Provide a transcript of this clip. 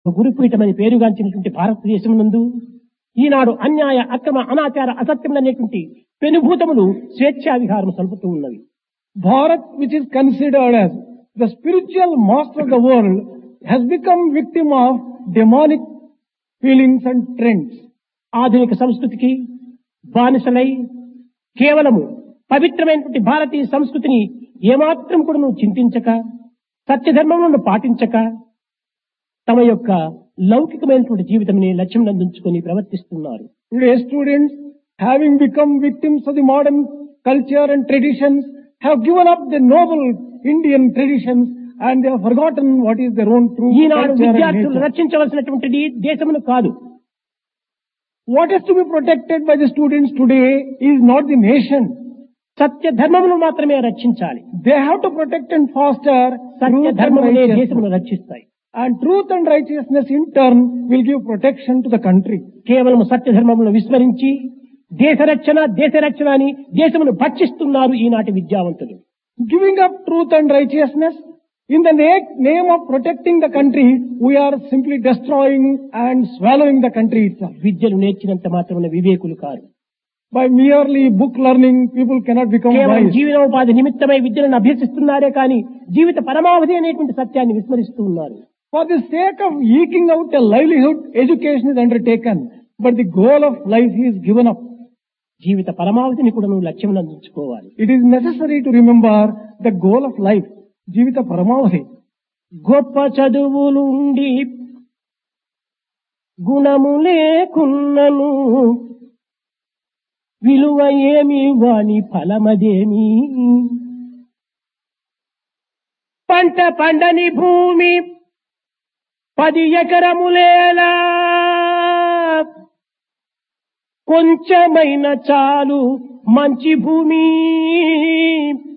గురుపీఠమని పేరుగాంచినటువంటి భారతదేశం నందు ఈనాడు అన్యాయ అక్రమ అనాచార అసత్యములనేటువంటి పెనుభూతములు స్వేచ్ఛా విహారం సలుపుతూ ఉన్నవి Bharat, which is considered as the spiritual master of the world, has become victim of demonic feelings and trends. ఆధునిక సంస్కృతికి బానిసలై కేవలము పవిత్రమైనటువంటి భారతీయ సంస్కృతిని ఏమాత్రం కూడా నువ్వు చింతించక సత్యధర్మములను పాటించక తమ యొక్క లౌకికమైనటువంటి జీవితంని లక్ష్యం నందించుకొని ప్రవర్తిస్తున్నారు Today, students, having become victims of the modern culture and traditions, have given up the noble Indian traditions and they have forgotten what is their own true Eenadu culture and విద్యార్థులు nature. రక్షించవలసినటువంటిది దేశమును కాదు What is to be protected by the students today is not the nation. సత్య ధర్మమును మాత్రమే రక్షించాలి They have to protect and foster Satya truth and ధర్మములే righteousness. దేశమును రక్షిస్తాయి And truth and righteousness in turn will give protection to the country. కేవలం సత్య ధర్మములను విస్మరించి దేశ రక్షణ దేశ రక్షణ అని దేశమును భక్షిస్తున్నారు ఈనాటి విద్యావంతులు Giving up truth and righteousness in the na- name of protecting the country, we are simply destroying and swallowing the country itself. విద్యను నేర్చినంత మాత్రమున వివేకులు కారు By merely book learning, people cannot become కేవలం wise. జీవనోపాధి నిమిత్తమై విద్యలను అభ్యసిస్తున్నారే కానీ జీవిత పరమావధి అనేటువంటి సత్యాన్ని విస్మరిస్తూ ఉన్నారు For the sake of eking out a livelihood, education is undertaken, but the goal of life is given up. జీవిత పరమావధిని కూడా నువ్వు లక్ష్యం అందించుకోవాలి It is necessary to remember the goal of life, Jivita Paramavati. గొప్ప చదువులుండి గుణము లేకున్నను విలువ ఏమి వాని ఫలమదేమి పంట పండని భూమి పది ఎకరములేలా కొంచెమైన చాలు మంచి భూమి